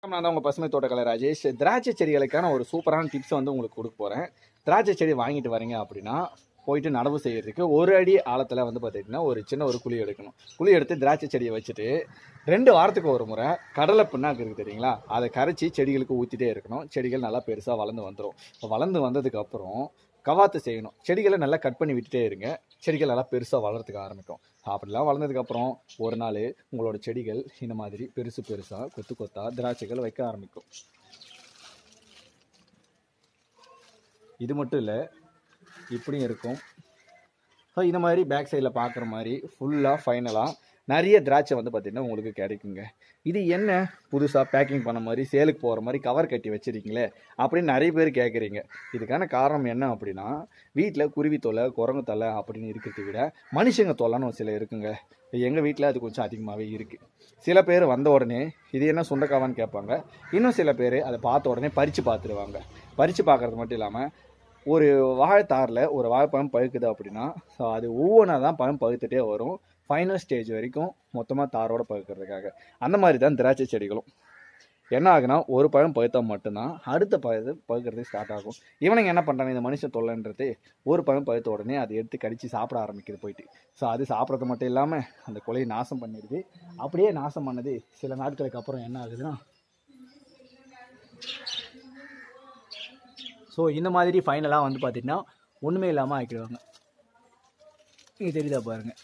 நான் தான் உங்கள் பசுமை தோட்டக்கலை ராஜேஷ் திராட்சை செடிகளுக்கான ஒரு சூப்பரான டிப்ஸ் வந்து உங்களுக்கு கொடுக்க போகிறேன் திராட்சை செடி வாங்கிட்டு வரீங்க அப்படின்னா போயிட்டு நடவு செய்யறதுக்கு ஒரு அடி ஆழத்தில் வந்து பார்த்திங்கன்னா ஒரு சின்ன ஒரு குழி எடுக்கணும் குழி எடுத்து திராட்சை செடியை வச்சுட்டு ரெண்டு வாரத்துக்கு ஒரு முறை கடலை பின்னாக்கு இருக்குது தெரியுங்களா அதை கரைச்சி செடிகளுக்கு ஊற்றிட்டே இருக்கணும் செடிகள் நல்லா பெருசாக வளர்ந்து வந்துடும் இப்போ வளர்ந்து வந்ததுக்கப்புறம் கவாத்து செய்யணும் செடிகளை நல்லா கட் பண்ணி விட்டுட்டே இருங்க செடிகள் நல்லா பெருசாக வளர்றதுக்கு ஆரம்பிக்கும் அப்படிலாம் வளர்ந்ததுக்கப்புறம் ஒரு நாள் உங்களோட செடிகள் இந்த மாதிரி பெருசு பெருசாக கொத்து கொத்தா திராட்சைகள் வைக்க ஆரம்பிக்கும் இது மட்டும் இல்லை இப்படியும் இருக்கும் ஸோ இந்த மாதிரி பேக் சைடில் பார்க்குற மாதிரி ஃபுல்லாக ஃபைனலாக நிறைய திராட்சை வந்து பார்த்திங்கன்னா உங்களுக்கு கிடைக்குங்க இது என்ன புதுசாக பேக்கிங் பண்ண மாதிரி சேலுக்கு போகிற மாதிரி கவர் கட்டி வச்சிருக்கீங்களே அப்படின்னு நிறைய பேர் கேட்குறீங்க இதுக்கான காரணம் என்ன அப்படின்னா வீட்டில் குருவி தொல்லை குரங்கு தொல்லை அப்படின்னு இருக்கிறத விட மனுஷங்க தொல்லைன்னு ஒரு சில இருக்குங்க எங்கள் வீட்டில் அது கொஞ்சம் அதிகமாகவே இருக்குது சில பேர் வந்த உடனே இது என்ன சுண்டக்காவான்னு கேட்பாங்க இன்னும் சில பேர் அதை பார்த்த உடனே பறித்து பார்த்துருவாங்க பறித்து பார்க்குறது மட்டும் இல்லாமல் ஒரு வாழைத்தாரில் ஒரு வாழைப்பழம் பழுக்குது அப்படின்னா ஸோ அது ஒவ்வொன்றா தான் பழம் பழுத்துட்டே வரும் ஃபைனல் ஸ்டேஜ் வரைக்கும் மொத்தமாக தாரோட பழுக்கிறதுக்காக அந்த மாதிரி தான் திராட்சை செடிகளும் என்ன ஆகுனா ஒரு பழம் பழுத்தா மட்டும்தான் அடுத்த பழுது பழுக்கிறது ஸ்டார்ட் ஆகும் இவனுங்க என்ன பண்ணுறாங்க இந்த மனுஷன் தொல்லைன்றது ஒரு பழம் பழுத்த உடனே அதை எடுத்து கடித்து சாப்பிட ஆரம்பிக்குது போயிட்டு ஸோ அது சாப்பிட்றது மட்டும் இல்லாமல் அந்த கொலையை நாசம் பண்ணிடுது அப்படியே நாசம் பண்ணது சில நாட்களுக்கு அப்புறம் என்ன ஆகுதுன்னா ஸோ இந்த மாதிரி ஃபைனலாக வந்து பார்த்திங்கன்னா ஒன்றுமே இல்லாமல் ஆக்கிடுவாங்க இது தெரியுதா பாருங்கள்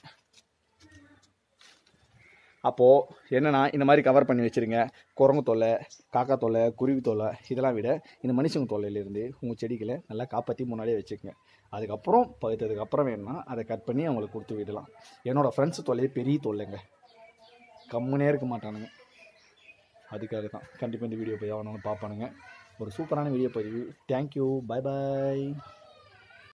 அப்போது என்னன்னா இந்த மாதிரி கவர் பண்ணி வச்சுருங்க குரங்கு தொல்லை காக்கா தொல்லை குருவி தொல்லை இதெல்லாம் விட இந்த மனுஷங்க தொல்லையிலேருந்து உங்கள் செடிகளை நல்லா காப்பாற்றி முன்னாடியே வச்சுக்கோங்க அதுக்கப்புறம் பழுத்ததுக்கு அப்புறம் வேணும்னா அதை கட் பண்ணி அவங்களுக்கு கொடுத்து விடலாம் என்னோடய ஃப்ரெண்ட்ஸ் தொல்லையே பெரிய தொல்லைங்க கம்முனே இருக்க மாட்டானுங்க அதுக்காக தான் கண்டிப்பாக இந்த வீடியோ போய் அவனாலும் பார்ப்பானுங்க ஒரு சூப்பரான வீடியோ பதிவு தேங்க்யூ பை பாய்